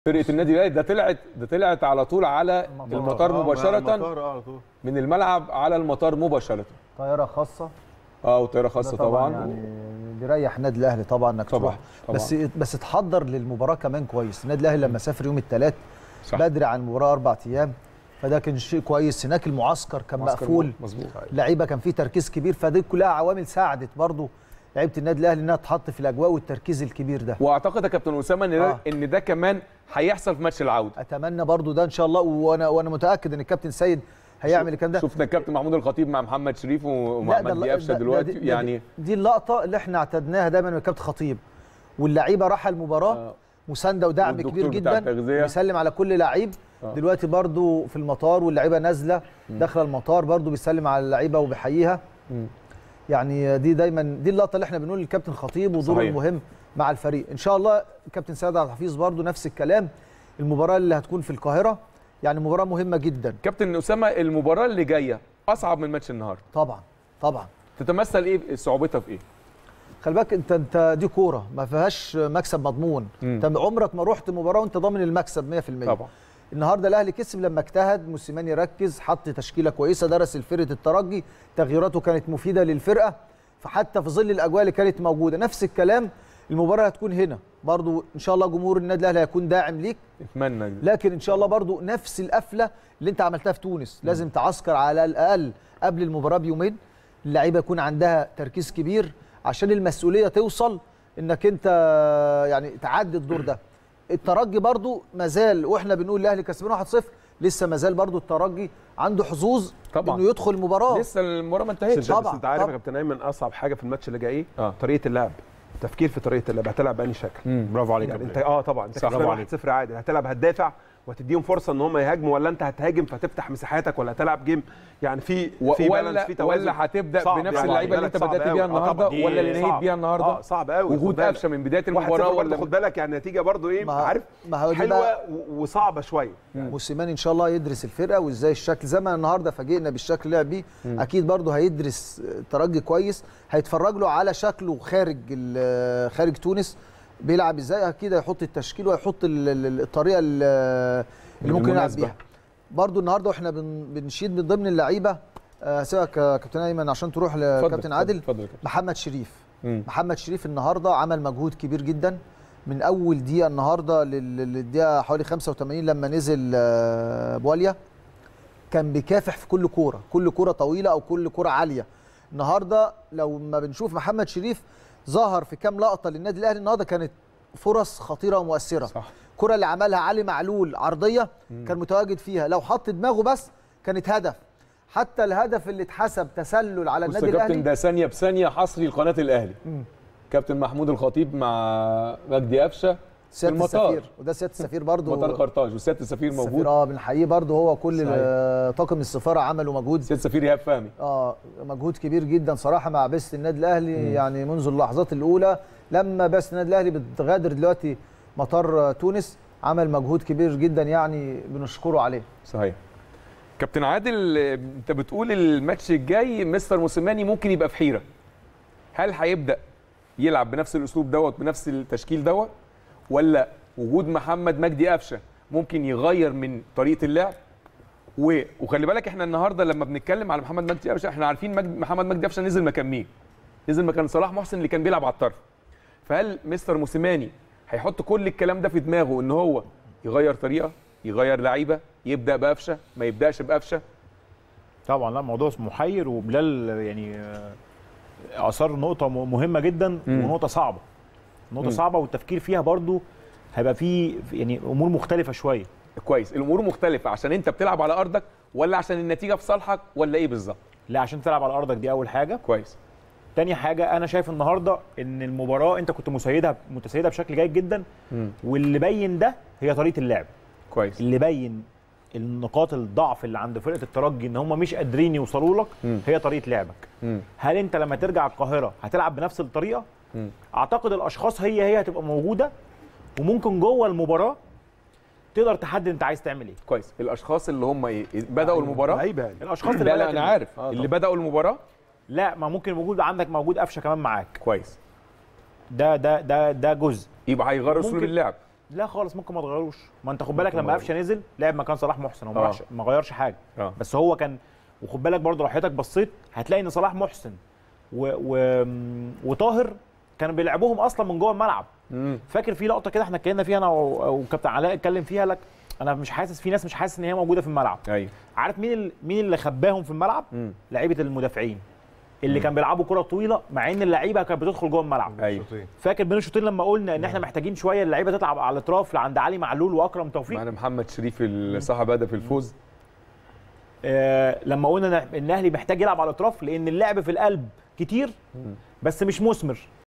فرقه النادي الاهلي ده طلعت ده طلعت على طول على المطار آه، مباشره المطار اه على طول من الملعب على المطار مباشره طياره خاصه اه وطياره خاصه ده طبعا, يعني بيريح النادي الاهلي طبعا انك طبعاً، تروح طبعاً. بس بس تحضر للمباراه كمان كويس النادي الاهلي لما سافر يوم الثلاث صح. بدري عن المباراه اربع ايام فده كان شيء كويس هناك المعسكر كان معسكر مقفول مظبوط لعيبه كان فيه تركيز كبير فدي كلها عوامل ساعدت برضو لعيبه النادي الاهلي انها تحط في الاجواء والتركيز الكبير ده واعتقد يا كابتن اسامه ان ده آه. ان ده كمان هيحصل في ماتش العوده اتمنى برضو ده ان شاء الله وانا وانا متاكد ان الكابتن سيد هيعمل الكلام ده شفنا الكابتن محمود الخطيب مع محمد شريف ومع لا، ده مجدي الل- قفشه ده- ده- دلوقتي دي- ده- يعني دي اللقطه اللي احنا اعتدناها دايما من الكابتن خطيب واللعيبه راح المباراه آه. مسانده ودعم والدكتور كبير بتاع جدا التغذية. بيسلم على كل لعيب آه. دلوقتي برضو في المطار واللعيبه نازله داخله المطار برضو بيسلم على اللعيبه وبيحييها مم. يعني دي دايما دي اللقطه اللي احنا بنقول للكابتن خطيب ودوره صحيح. المهم مع الفريق ان شاء الله الكابتن سيد عبد الحفيظ برضو نفس الكلام المباراه اللي هتكون في القاهره يعني مباراه مهمه جدا كابتن اسامه المباراه اللي جايه اصعب من ماتش النهارده طبعا طبعا تتمثل ايه صعوبتها في ايه خلي بالك انت انت دي كوره ما فيهاش مكسب مضمون مم. انت عمرك ما رحت مباراه وانت ضامن المكسب 100% طبعا النهارده الاهلي كسب لما اجتهد موسيماني ركز حط تشكيله كويسه درس الفرقه الترجي تغييراته كانت مفيده للفرقه فحتى في ظل الاجواء اللي كانت موجوده نفس الكلام المباراه هتكون هنا برضو ان شاء الله جمهور النادي الاهلي هيكون داعم ليك اتمنى ده. لكن ان شاء الله برضو نفس القفله اللي انت عملتها في تونس لازم تعسكر على الاقل قبل المباراه بيومين اللعيبه يكون عندها تركيز كبير عشان المسؤوليه توصل انك انت يعني تعدي الدور ده الترجي برضو مازال واحنا بنقول الاهلي كسبان 1-0 لسه مازال برضو الترجي عنده حظوظ طبعاً. انه يدخل المباراه لسه المباراه ما بس انتهتش انت, بس طبعاً، انت عارف يا طبعاً. كابتن ايمن اصعب حاجه في الماتش اللي جاي ايه؟ اه طريقه اللعب تفكير في طريقه اللعب هتلعب بأنهي شكل مم. برافو عليك يعني يا انت إبراهيم. اه طبعا انت صح. كسبان برافو 1-0 عادي هتلعب هتدافع وتديهم فرصه ان هم يهاجموا ولا انت هتهاجم فتفتح مساحاتك ولا هتلعب جيم يعني في و- في ولا بالانس في توازن ولا هتبدا صعب بنفس يعني اللعيبه اللي انت بالك صعب بدات قوي. بيها آه طبعاً. النهارده دي ولا اللي نهيت صعب. بيها النهارده اه صعب قوي وجود قفشه من بدايه المباراه ولا ولا خد بالك يعني النتيجه برضو ايه ما- عارف ما هو دي حلوه بقى- و- وصعبه شويه موسيماني ان شاء الله يدرس الفرقه وازاي الشكل زي ما النهارده فاجئنا بالشكل اللي لعب بيه اكيد برضه هيدرس الترجي كويس هيتفرج له على شكله خارج ال- خارج تونس بيلعب ازاي اكيد هيحط التشكيل وهيحط ال- ال- الطريقه ال- اللي ممكن يلعب المناسبة. بيها برضه النهارده واحنا بن- بنشيد من ضمن اللعيبه آه، هسيبك يا كابتن ايمن عشان تروح اتفضل، لكابتن اتفضل، عادل اتفضل يا كابتن. محمد شريف مم. محمد شريف النهارده عمل مجهود كبير جدا من اول دقيقه النهارده لل- للدقيقه حوالي 85 لما نزل آه، بواليا كان بيكافح في كل كوره كل كوره طويله او كل كوره عاليه النهارده لو ما بنشوف محمد شريف ظهر في كام لقطه للنادي الاهلي النهارده كانت فرص خطيره ومؤثره صح الكره اللي عملها علي معلول عرضيه كان متواجد فيها لو حط دماغه بس كانت هدف حتى الهدف اللي اتحسب تسلل على بص يا النادي كابتن الاهلي ده ثانيه بثانيه حصري لقناه الاهلي كابتن محمود الخطيب مع مجدي قفشه في سياده المطار السفير وده سياده السفير برضه مطار قرطاج وسياده السفير موجود السفير اه بنحييه برضه هو كل صحيح. ال- طاقم السفاره عملوا مجهود سياده السفير ايهاب فهمي اه مجهود كبير جدا صراحه مع بعثه النادي الاهلي يعني منذ اللحظات الاولى لما بعثه النادي الاهلي بتغادر دلوقتي مطار تونس عمل مجهود كبير جدا يعني بنشكره عليه صحيح كابتن عادل آه، انت بتقول الماتش الجاي مستر موسيماني ممكن يبقى في حيره هل هيبدا يلعب بنفس الاسلوب دوت بنفس التشكيل دوت ولا وجود محمد مجدي قفشه ممكن يغير من طريقه اللعب و... وخلي بالك احنا النهارده لما بنتكلم على محمد مجدي قفشه احنا عارفين مجد... محمد مجدي قفشه نزل مكان مين نزل مكان صلاح محسن اللي كان بيلعب على الطرف فهل مستر موسيماني هيحط كل الكلام ده في دماغه ان هو يغير طريقه يغير لعيبه يبدا بقفشه ما يبداش بقفشه طبعا لا موضوع محير وبلال يعني آه، اثار نقطه م- مهمه جدا مم. ونقطه صعبه نقطه مم. صعبه والتفكير فيها برضو هيبقى فيه يعني امور مختلفه شويه كويس الامور مختلفه عشان انت بتلعب على ارضك ولا عشان النتيجه في صالحك ولا ايه بالظبط لا عشان تلعب على ارضك دي اول حاجه كويس تاني حاجه انا شايف النهارده ان المباراه انت كنت مسيدها متسيدها بشكل جيد جدا واللي بين ده هي طريقه اللعب كويس اللي بين النقاط الضعف اللي عند فرقه الترجي ان هم مش قادرين يوصلوا لك مم. هي طريقه لعبك مم. هل انت لما ترجع القاهره هتلعب بنفس الطريقه مم. اعتقد الاشخاص هي هي هتبقى موجوده وممكن جوه المباراه تقدر تحدد انت عايز تعمل ايه كويس الاشخاص اللي هم ايه بداوا المباراه لعيبه يعني الاشخاص اللي لا لا بدأت انا ال- عارف آه اللي طبعا. بداوا المباراه لا ما ممكن موجود عندك موجود قفشه كمان معاك كويس ده ده ده ده جزء يبقى هيغير اسلوب ممكن- اللعب لا خالص ممكن ما تغيروش ما انت خد بالك ممكن لما ما قفشه نزل لعب مكان صلاح محسن هو ما آه. راحش- ما غيرش حاجه اه بس هو كان وخد بالك برضه لو حضرتك بصيت هتلاقي ان صلاح محسن و... و... وطاهر كانوا بيلعبوهم اصلا من جوه الملعب مم. فاكر في لقطه كده احنا اتكلمنا فيها انا و- وكابتن علاء اتكلم فيها لك انا مش حاسس في ناس مش حاسس ان هي موجوده في الملعب ايوه عارف مين ال... مين اللي خباهم في الملعب مم. لعيبه المدافعين اللي كان بيلعبوا كره طويله مع ان اللعيبه كانت بتدخل جوه الملعب ايوه شوطين. فاكر بين الشوطين لما قلنا ان احنا محتاجين شويه اللعيبه تطلع على الاطراف لعند علي معلول واكرم توفيق معنا محمد شريف اللي صاحب هدف الفوز آه لما قلنا ان الاهلي محتاج يلعب على الاطراف لان اللعب في القلب كتير بس مش مثمر